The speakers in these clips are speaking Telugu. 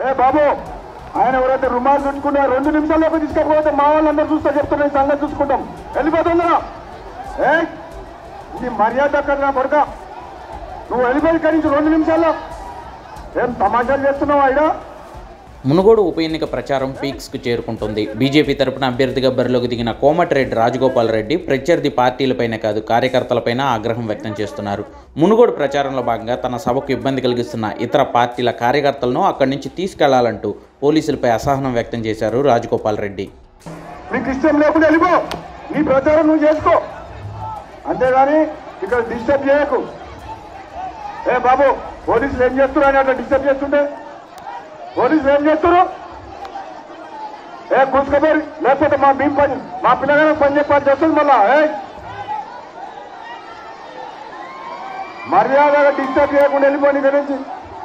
ఏ బాబు ఆయన ఎవరైతే రుమాలు చుట్టుకున్నా రెండు నిమిషాల్లోకి తీసుకపోతే మా వాళ్ళందరూ చూస్తా చెప్తున్నా ఈ సంగతి చూసుకుంటాం వెళ్ళిపోతుందా ఏ ఇది మర్యాద అక్కడ నా కొడుక నువ్వు వెళ్ళిపోయి ఇక్కడి నుంచి రెండు నిమిషాల్లో ఏం తమాషాలు చేస్తున్నావు ఆయన మునుగోడు ఉప ఎన్నిక ప్రచారం పీక్స్కు చేరుకుంటుంది బీజేపీ తరపున అభ్యర్థిగా బరిలోకి దిగిన కోమటిరెడ్డి రాజగోపాల్ రెడ్డి ప్రత్యర్థి పార్టీలపైనే కాదు కార్యకర్తలపైన ఆగ్రహం వ్యక్తం చేస్తున్నారు మునుగోడు ప్రచారంలో భాగంగా తన సభకు ఇబ్బంది కలిగిస్తున్న ఇతర పార్టీల కార్యకర్తలను అక్కడి నుంచి తీసుకెళ్లాలంటూ పోలీసులపై అసహనం వ్యక్తం చేశారు రాజగోపాల్ రెడ్డి నీకు ఇష్టం లేకుండా వెళ్ళిపో నీ ప్రచారం నువ్వు చేసుకో అంతేగాని ఇక్కడ డిస్టర్బ్ చేయకు ఏ బాబు పోలీసులు ఏం చేస్తున్నారు అని అట్లా డిస్టర్బ్ చేస్తుంటే పోలీసులు ఏం చేస్తున్నారు ఏ కూసుకోపోయి లేకపోతే మా భీమ్ పని మా పిల్లగానే పని చెప్పాలి చేస్తుంది మళ్ళా ఏ మర్యాదగా డిస్టర్బ్ చేయకుండా వెళ్ళిపోయి ఇక్కడ నుంచి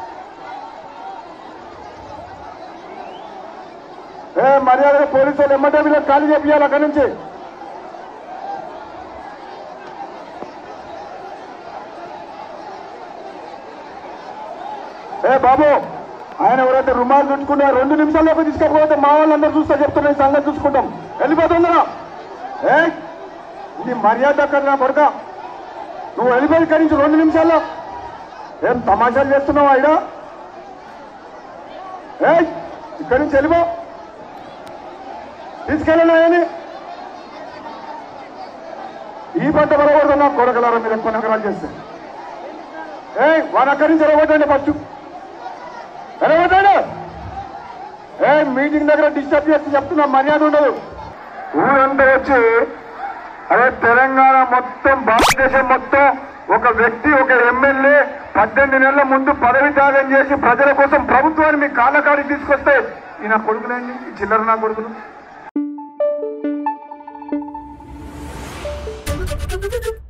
ఏ మర్యాదగా పోలీసు వాళ్ళు ఎమ్మటే వీళ్ళకి ఖాళీ చేపియాలి అక్కడి నుంచి ఏ బాబు ఆయన ఎవరైతే రుమాలు చుట్టుకున్నా రెండు నిమిషాల్లోకి తీసుకపోతే మా వాళ్ళందరూ చూస్తా చెప్తున్నా ఈ సంగతి చూసుకుంటాం వెళ్ళిపోతుందా ఏ ఇది మర్యాద అక్కడ నా కొడుక నువ్వు వెళ్ళిపోయి ఇక్కడి నుంచి రెండు నిమిషాల్లో ఏం తమాషాలు చేస్తున్నావు ఆయన ఏ ఇక్కడి నుంచి వెళ్ళిపో తీసుకెళ్ళనాయని ఈ పంట బలకూడదు నా కొడకలారా మీరు ఎక్కువ నగరాలు చేస్తే ఏ వాడు అక్కడి నుంచి ఎరగొట్టండి ఫస్ట్ ఎరగొట్టండి ఏ మీటింగ్ దగ్గర డిస్టర్బ్ చేస్తే చెప్తున్నా మర్యాద ఉండదు ఊరంతా వచ్చి అదే తెలంగాణ మొత్తం భారతదేశం మొత్తం ఒక వ్యక్తి ఒక ఎమ్మెల్యే పద్దెనిమిది నెలల ముందు పదవి త్యాగం చేసి ప్రజల కోసం ప్రభుత్వాన్ని మీ కాళ్ళకాడికి తీసుకొస్తే ఈ నా కొడుకులేండి ఈ చిల్లర నా కొడుకులు Thank you.